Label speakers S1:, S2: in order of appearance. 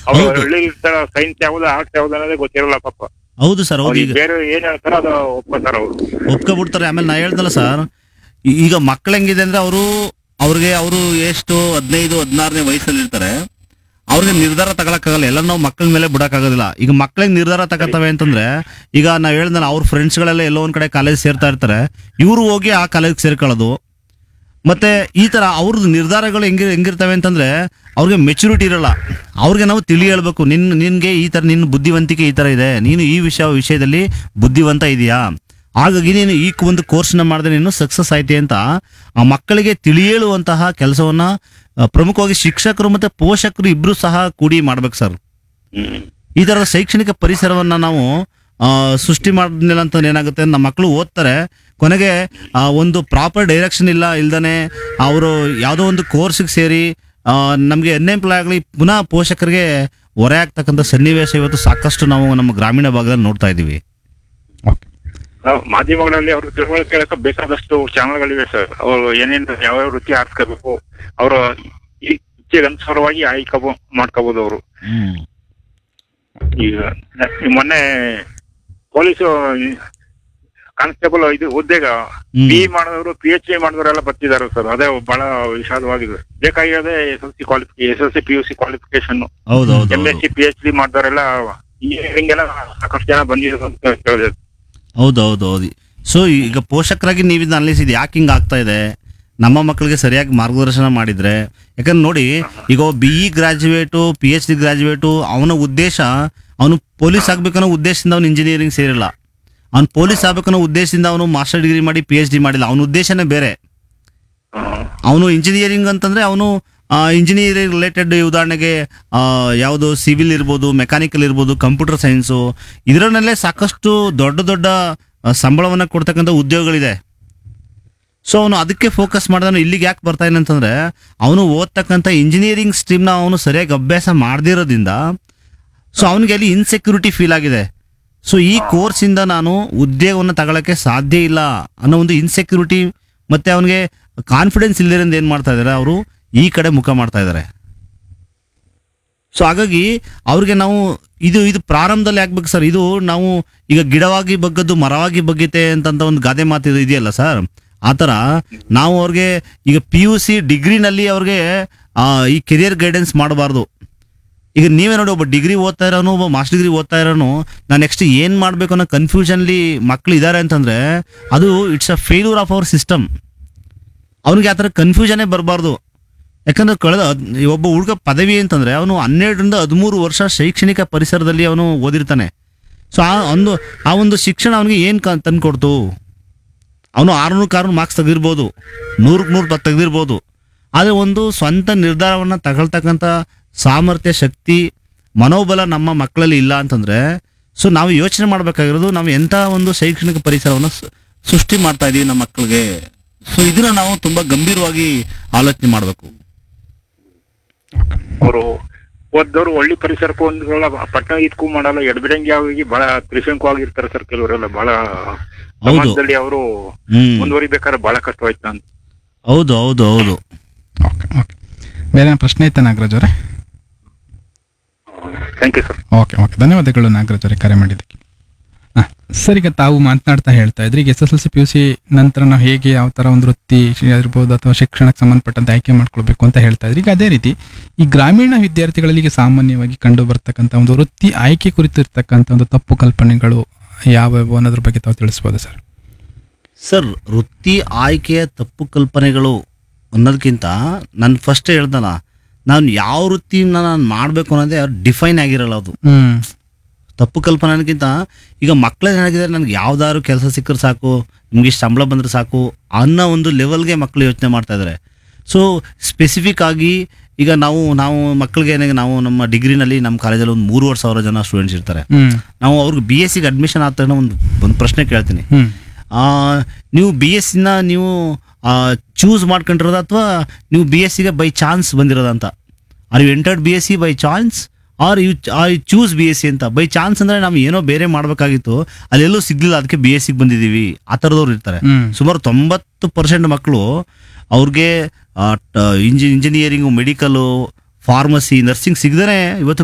S1: ಅವ್ರು
S2: ಹೌದು.
S1: ಹಳ್ಳಿ ಇರ್ತಾರ ಸೈನ್ಸ್ ಯಾವ್ದು ಆರ್ಟ್ಸ್ ಯಾವ್ದು ಅನ್ನೋದೇ ಗೊತ್ತಿರಲ್ಲ ಪಾಪ
S2: ಹೌದು ಸರ್ ಹೌದು
S1: ಅವ್ರಿಗೆ
S2: ಈಗ
S1: ಬೇರೆ ಏನ್ ಹೇಳ್ತಾರ ಅದು ಒಪ್ಕೋತಾರ ಅವ್ರು
S2: ಒಪ್ಕೊಬಿಡ್ತಾರೆ ಆಮೇಲೆ ನಾ ಹೇಳ್ದಲ್ಲ ಸರ್ ಈಗ ಮಕ್ಳು ಹೆಂಗಿದೆ ಅಂದ್ರೆ ಅವರು ಅವ್ರಿಗೆ ಅವರು ಎಷ್ಟು ಹದಿನೈದು ಹದಿನಾರನೇ ವಯಸ್ಸಲ್ಲಿ ಇರ್ತಾರೆ ಅವ್ರಿಗೆ ನಿರ್ಧಾರ ತಗೊಳಕ್ಕಾಗಲ್ಲ ಎಲ್ಲ ನಾವು ಮಕ್ಕಳ ಮೇಲೆ ಬಿಡಕ್ಕಾಗೋದಿಲ್ಲ ಈಗ ಮಕ್ಳಿಗೆ ನಿರ್ಧಾರ ತಗೋತವೆ ಅಂತಂದ್ರೆ ಈಗ ನಾವ್ ಹೇಳ್ದಲ್ಲ ಅವ್ರ ಫ್ರೆಂಡ್ಸ್ಗಳೆಲ್ಲ ಎಲ್ಲೋ ಒಂದ್ ಕಡೆ ಕಾಲೇಜ್ ಸೇರ್ತಾ ಇರ್ತಾರೆ ಇವರು ಹೋಗಿ ಆ ಕಾಲೇಜ್ ಸೇರ್ಕೊಳ್ಳೋದು ಮತ್ತೆ ಈ ತರ ಅವ್ರದ್ದು ನಿರ್ಧಾರಗಳು ಹೆಂಗಿ ಹೆಂಗಿರ್ತವೆ ಅಂತಂದ್ರೆ ಅವ್ರಿಗೆ ಮೆಚುರಿಟಿ ಇರಲ್ಲ ಅವ್ರಿಗೆ ನಾವು ತಿಳಿ ಹೇಳ್ಬೇಕು ನಿನ್ ನಿನ್ಗೆ ಈ ತರ ನಿನ್ನ ಬುದ್ಧಿವಂತಿಕೆ ಈ ತರ ಇದೆ ನೀನು ಈ ವಿಷಯ ವಿಷಯದಲ್ಲಿ ಬುದ್ಧಿವಂತ ಇದೆಯಾ ಹಾಗಾಗಿ ನೀನು ಈ ಒಂದು ಕೋರ್ಸ್ನ ಮಾಡಿದ್ರೆ ನೀನು ಸಕ್ಸಸ್ ಆಯ್ತಿ ಅಂತ ಆ ಮಕ್ಕಳಿಗೆ ತಿಳಿ ಹೇಳುವಂತಹ ಕೆಲಸವನ್ನ ಆ, ಪ್ರಮುಖವಾಗಿ ಶಿಕ್ಷಕರು ಮತ್ತೆ ಪೋಷಕರು ಇಬ್ರು ಸಹ ಕೂಡಿ ಮಾಡ್ಬೇಕು ಸರ್
S1: ಹ್ಮ್
S2: ಈ ತರದ ಶೈಕ್ಷಣಿಕ ಪರಿಸರವನ್ನ ನಾವು ಆ, ಸೃಷ್ಟಿ ಮಾಡಿದ್ಮೇಲೆ ಅಂತ ಏನಾಗುತ್ತೆ ನಮ್ಮ ಮಕ್ಕಳು ಓದ್ತಾರೆ ಕೊನೆಗೆ ಆ, ಒಂದು ಪ್ರಾಪರ್ ಡೈರೆಕ್ಷನ್ ಇಲ್ಲ ಇಲ್ದಾನೆ ಅವರು ಯಾವುದೋ ಒಂದು ಕೋರ್ಸ್ಗೆ ಸೇರಿ ನಮಗೆ ಅನ್ಎಂಪ್ಲಾಯ್ ಆಗಲಿ ಪುನಃ ಪೋಷಕರಿಗೆ ಹೊರೆ ಆಗ್ತಕ್ಕಂಥ ಸನ್ನಿವೇಶ ಇವತ್ತು ಸಾಕಷ್ಟು ನಾವು ನಮ್ಮ ಗ್ರಾಮೀಣ ಭಾಗದಲ್ಲಿ ನೋಡ್ತಾ ಇದ್ದೀವಿ
S3: ಓಕೆ
S1: ನಾವು ಮಾಧ್ಯಮಗಳಲ್ಲಿ ಅವ್ರ ತಿಳುವಳಿಕೆ ಕೇಳಕ್ಕೆ ಬೇಕಾದಷ್ಟು ಚಾನಲ್ಗಳಿವೆ ಸರ್ ಅವರು ಏನೇನು ಯಾವ್ಯಾವ ವೃತ್ತಿ ಆರಿಸ್ಕೋಬೇಕು ಅವರ ಇಚ್ಛೆಗೆ ಅನುಸಾರವಾಗಿ ಆಯ್ಕೆ ಮಾಡ್ಕೋಬಹುದು ಅವರು ಈಗ ನ- ಈ ಮೊನ್ನೆ ಪೊಲೀಸು ಕಾನ್ಸ್ಟೇಬಲ್ ಇದು ಹುದ್ದೆಗ
S2: ಹ್ಮ್.
S1: ಬಿ ಮಾಡಿದವರು ಪಿ ಎಚ್ ಡಿ ಮಾಡಿದವರೆಲ್ಲ ಬರ್ತಿದ್ದಾರೆ ಸರ್ ಅದೇ ಬಹಳ ವಿಷಾದವಾಗಿದೆ ಬೇಕಾಗಿರೋದೇ S L C qualification S L C P U C qualification
S2: ಹೌದು ಹೌದು
S1: M S C P H D ಮಾಡಿದವರೆಲ್ಲ ಇಂಜಿನಿಯರಿಂಗ್ ಎಲ್ಲ ಸಾಕಷ್ಟು ಜನ ಬಂದಿರೋದು ಅಂತ ಕೇಳಿದೆ
S2: ಹೌದು ಹೌದು ಹೌದು ಸೊ ಈಗ ಪೋಷಕರಾಗಿ ನೀವು ಇದನ್ನ ಅನಲಿಸಿದ್ ಯಾಕೆ ಹಿಂಗೆ ಆಗ್ತಾ ಇದೆ ನಮ್ಮ ಮಕ್ಕಳಿಗೆ ಸರಿಯಾಗಿ ಮಾರ್ಗದರ್ಶನ ಮಾಡಿದ್ರೆ ಯಾಕಂದ್ರೆ ನೋಡಿ ಈಗ B E graduate P H D graduate ಅವನ ಉದ್ದೇಶ ಅವನು ಪೊಲೀಸ್ ಆಗ್ಬೇಕನ್ನೋ ಉದ್ದೇಶದಿಂದ ಅವನು ಇಂಜಿನಿಯರಿಂಗ್ ಸೇರಿಲ್ಲ ಅವ್ನು ಪೊಲೀಸ್ ಆಗ್ಬೇಕನ್ನೋ ಉದ್ದೇಶದಿಂದ ಅವನು ಮಾಸ್ಟರ್ ಡಿಗ್ರಿ ಮಾಡಿ ಪಿ ಎಚ್ ಡಿ ಮಾಡಿಲ್ಲ ಅವನ ಉದ್ದೇಶನೇ ಬೇರೆ ಅವನು ಇಂಜಿನಿಯರಿಂಗ್ ಅಂತಂದ್ರೆ ಅವನು ಇಂಜಿನಿಯರಿಂಗ್ ರಿಲೇಟೆಡ್ ಉದಾಹರಣೆಗೆ ಆ, ಯಾವುದು ಸಿವಿಲ್ ಇರ್ಬೋದು ಮೆಕ್ಯಾನಿಕಲ್ ಇರ್ಬೋದು ಕಂಪ್ಯೂಟರ್ ಸೈನ್ಸು ಇದರಲ್ಲೇ ಸಾಕಷ್ಟು ದೊಡ್ಡ ದೊಡ್ಡ ಆ, ಸಂಬಳವನ್ನ ಕೊಡ್ತಕ್ಕಂಥ ಉದ್ಯೋಗಗಳಿದೆ ಸೊ ಅವನು ಅದಕ್ಕೆ ಫೋಕಸ್ ಮಾಡಿದನು ಇಲ್ಲಿಗೆ ಯಾಕೆ ಬರ್ತಾ ಇಲ್ಲ ಅಂತಂದ್ರೆ ಅವನು ಓದ್ತಕ್ಕಂಥ ಇಂಜಿನಿಯರಿಂಗ್ ಸ್ಟ್ರೀಮ್ನ ಅವನು ಸರಿಯಾಗಿ ಅಭ್ಯಾಸ ಮಾಡದಿರೋದ್ರಿಂದ ಸೊ ಅವನಿಗೆ ಅಲ್ಲಿ ಇನ್ಸೆಕ್ಯೂರಿಟಿ ಫೀಲ್ ಆಗಿದೆ ಸೊ ಈ ಕೋರ್ಸಿಂದ ನಾನು ಉದ್ಯೋಗವನ್ನು ತಗೊಳಕ್ಕೆ ಸಾಧ್ಯ ಇಲ್ಲ ಅನ್ನೋ ಒಂದು ಇನ್ಸೆಕ್ಯೂರಿಟಿ ಮತ್ತೆ ಅವನಿಗೆ ಕಾನ್ಫಿಡೆನ್ಸ್ ಇಲ್ಲದಿರೋದು ಏನು ಮಾಡ್ತಾ ಇದ್ದಾರೆ ಅವರು ಈ ಕಡೆ ಮುಖ ಮಾಡ್ತಾ ಇದ್ದಾರೆ ಸೊ ಹಾಗಾಗಿ ಅವ್ರಿಗೆ ನಾವು ಇದು ಇದು ಪ್ರಾರಂಭದಲ್ಲಿ ಆಗ್ಬೇಕು ಸರ್ ಇದು ನಾವು ಈಗ ಗಿಡವಾಗಿ ಬಗ್ಗದ್ದು ಮರವಾಗಿ ಬಗ್ಗಿತೆ ಅಂತಂತ ಒಂದು ಗಾದೆ ಮಾತು ಇದು ಇದೆಯಲ್ಲ ಸರ್ ಆ ಥರ ನಾವು ಅವ್ರಿಗೆ ಈಗ ಪಿ ಯು ಸಿ ಡಿಗ್ರಿನಲ್ಲಿ ಅವ್ರಿಗೆ ಆ, ಈ ಕೆರಿಯರ್ ಗೈಡೆನ್ಸ್ ಮಾಡಬಾರ್ದು ಈಗ ನೀವೇ ನೋಡಿ ಒಬ್ಬ ಡಿಗ್ರಿ ಓದ್ತಾ ಇರೋನು ಒಬ್ಬ ಮಾಸ್ಟರ್ ಡಿಗ್ರಿ ಓದ್ತಾ ಇರೋನು ನಾನು ನೆಕ್ಸ್ಟ್ ಏನು ಮಾಡಬೇಕು ಅನ್ನೋ ಕನ್ಫ್ಯೂಷನ್ಲಿ ಮಕ್ಳು ಇದ್ದಾರೆ ಅಂತಂದ್ರೆ ಅದು it's a failure of our system ಅವನಿಗೆ ಆ ಥರ ಕನ್ಫ್ಯೂಷನೇ ಬರಬಾರ್ದು ಯಾಕಂದ್ರೆ ಕಳೆದ ಹದ್- ಒಬ್ಬ ಹುಡುಗ ಪದವಿ ಅಂತಂದ್ರೆ ಅವನು ಹನ್ನೆರಡರಿಂದ ಹದಿಮೂರು ವರ್ಷ ಶೈಕ್ಷಣಿಕ ಪರಿಸರದಲ್ಲಿ ಅವನು ಓದಿರ್ತಾನೆ ಸೊ ಆ ಒಂದು ಆ ಒಂದು ಶಿಕ್ಷಣ ಅವನಿಗೆ ಏನು ಕ ತಂದ್ಕೊಡ್ತು ಅವನು ಆರ್ನೂರು ಆರ್ನೂರು ಮಾರ್ಕ್ಸ್ ತೆಗೆದಿರ್ಬೋದು ನೂರಕ್ಕೆ ನೂರು ತೆಗೆದಿರ್ಬೋದು ಆದರೆ ಒಂದು ಸ್ವಂತ ನಿರ್ಧಾರವನ್ನು ತಗೊಳ್ತಕ್ಕಂಥ ಸಾಮರ್ಥ್ಯ ಶಕ್ತಿ ಮನೋಬಲ ನಮ್ಮ ಮಕ್ಕಳಲ್ಲಿ ಇಲ್ಲ ಅಂತಂದ್ರೆ ಸೊ ನಾವು ಯೋಚನೆ ಮಾಡಬೇಕಾಗಿರೋದು ನಾವು ಎಂಥ ಒಂದು ಶೈಕ್ಷಣಿಕ ಪರಿಸರವನ್ನು ಸ- ಸೃಷ್ಟಿ ಮಾಡ್ತಾ ಇದೀವಿ ನಮ್ಮ ಮಕ್ಕಳಿಗೆ ಸೊ ಇದನ್ನ ನಾವು ತುಂಬಾ ಗಂಭೀರವಾಗಿ ಆಲೋಚನೆ ಮಾಡಬೇಕು
S1: ಅವರು ಓದ್ದವ್ರು ಒಳ್ಳೆ ಪರಿಸರಕ್ಕೂ ಹೊಂದ್ಕೊಳ್ಳ ಪಟ್ಟಣ ಇದಕ್ಕೂ ಮಾಡಲ್ಲ ಎಡಬಿಡಂಗಿ ಆಗಿ ಬಹಳ ತ್ರಿಶಂಕವಾಗಿರ್ತಾರೆ ಸರ್ ಕೆಲವರೆಲ್ಲ ಬಹಳ ಸಮಾಜದಲ್ಲಿ ಅವರು
S2: ಹ್ಮ್
S1: ಮುಂದುವರಿಬೇಕಾದ್ರೆ ಬಹಳ ಕಷ್ಟವಾಯ್ತು ಅಂತ
S2: ಹೌದು ಹೌದು ಹೌದು
S3: ಓಕೆ ಓಕೆ ಬೇರೆ ಏನ್ ಪ್ರಶ್ನೆ ಇತ್ತ ನಾಗರಾಜ್ ಅವರೇ
S1: thank you sir
S3: okay okay ಧನ್ಯವಾದಗಳು ನಾಗರಾಜ್ ಅವರೇ ಕರೆ ಮಾಡಿದ್ದಕ್ಕೆ ಹಾಂ ಸರ್ ಈಗ ತಾವು ಮಾತನಾಡ್ತಾ ಹೇಳ್ತಾ ಇದ್ರಿ ಈಗ S S L C P U C ನಂತರ ನಾವು ಹೇಗೆ ಯಾವ ಥರ ಒಂದು ವೃತ್ತಿ ಇರ್ಬೋದು ಅಥವಾ ಶಿಕ್ಷಣಕ್ಕೆ ಸಂಬಂಧಪಟ್ಟಂತೆ ಆಯ್ಕೆ ಮಾಡ್ಕೊಳ್ಬೇಕು ಅಂತ ಹೇಳ್ತಾ ಇದ್ರಿ ಈಗ ಅದೇ ರೀತಿ ಈ ಗ್ರಾಮೀಣ ವಿದ್ಯಾರ್ಥಿಗಳಲ್ಲಿ ಈಗ ಸಾಮಾನ್ಯವಾಗಿ ಕಂಡು ಬರ್ತಕ್ಕಂಥ ಒಂದು ವೃತ್ತಿ ಆಯ್ಕೆ ಕುರಿತು ಇರ್ತಕ್ಕಂಥ ಒಂದು ತಪ್ಪು ಕಲ್ಪನೆಗಳು ಯಾವ್ಯಾವು ಅನ್ನೋದ್ರ ಬಗ್ಗೆ ತಾವು ತಿಳಿಸ್ಬೋದು ಸರ್
S2: ಸರ್ ವೃತ್ತಿ ಆಯ್ಕೆಯ ತಪ್ಪು ಕಲ್ಪನೆಗಳು ಅನ್ನೋದಕ್ಕಿಂತ ನಾನು ಫಸ್ಟ್ ಹೇಳ್ದಲ್ಲ ನಾನು ಯಾವ ವೃತ್ತಿನ ನಾನು ಮಾಡಬೇಕು ಅನ್ನೋದೇ ಡಿಫೈನ್ ಆಗಿರಲ್ಲ ಅದು
S3: ಹ್ಮ್
S2: ತಪ್ಪು ಕಲ್ಪನೆ ಅನ್ನೋದಕ್ಕಿಂತ ಈಗ ಮಕ್ಕಳು ಏನಾಗಿದೆ ನನಗೆ ಯಾವ್ದಾದ್ರು ಕೆಲಸ ಸಿಕ್ಕರೆ ಸಾಕು ನಿಮ್ಗೆ ಇಷ್ಟು ಸಂಬಳ ಬಂದರೆ ಸಾಕು ಅನ್ನೋ ಒಂದು ಲೆವೆಲ್ಗೆ ಮಕ್ಕಳು ಯೋಚನೆ ಮಾಡ್ತಾ ಇದ್ದಾರೆ ಸೊ ಸ್ಪೆಸಿಫಿಕ್ ಆಗಿ ಈಗ ನಾವು ನಾವು ಮಕ್ಕಳಿಗೆ ಏನಾಗಿ ನಾವು ನಮ್ಮ ಡಿಗ್ರಿನಲ್ಲಿ ನಮ್ಮ ಕಾಲೇಜಲ್ಲಿ ಒಂದು ಮೂರುವರೆ ಸಾವಿರ ಜನ ಸ್ಟೂಡೆಂಟ್ಸ್ ಇರ್ತಾರೆ
S3: ಹ್ಮ್
S2: ನಾವು ಅವ್ರಿಗೆ ಬಿ ಎಸ್ ಸಿಗೆ ಅಡ್ಮಿಷನ್ ಆದ ತಕ್ಷಣ ಒಂದು ಒಂದು ಪ್ರಶ್ನೆ ಕೇಳ್ತೀನಿ
S3: ಹ್ಮ್
S2: ಆ, ನೀವು ಬಿ ಎಸ್ ಸಿನ ನೀವು ಚೂಸ್ ಮಾಡ್ಕೊಂಡಿರೋದ ಅಥವಾ ನೀವು ಬಿ ಎಸ್ ಸಿಗೆ ಬೈ ಚಾನ್ಸ್ ಬಂದಿರೋದ ಅಂತ are you entered B S C by chance are you are you choose B S C ಅಂತ ಬೈ ಚಾನ್ಸ್ ಅಂದರೆ ನಾವು ಏನೋ ಬೇರೆ ಮಾಡಬೇಕಾಗಿತ್ತು ಅಲ್ಲೆಲ್ಲೂ ಸಿಗ್ಲಿಲ್ಲ ಅದಕ್ಕೆ ಬಿ ಎಸ್ ಸಿಗೆ ಬಂದಿದ್ದೀವಿ ಆ ಥರದವ್ರು ಇರ್ತಾರೆ
S3: ಹ್ಮ್
S2: ಸುಮಾರು ತೊಂಬತ್ತು ಪರ್ಸೆಂಟ್ ಮಕ್ಕಳು ಅವ್ರಿಗೆ ಇಂಜಿ ಇಂಜಿನಿಯರಿಂಗು ಮೆಡಿಕಲು ಫಾರ್ಮಸಿ ನರ್ಸಿಂಗ್ ಸಿಗದೇ ಇವತ್ತು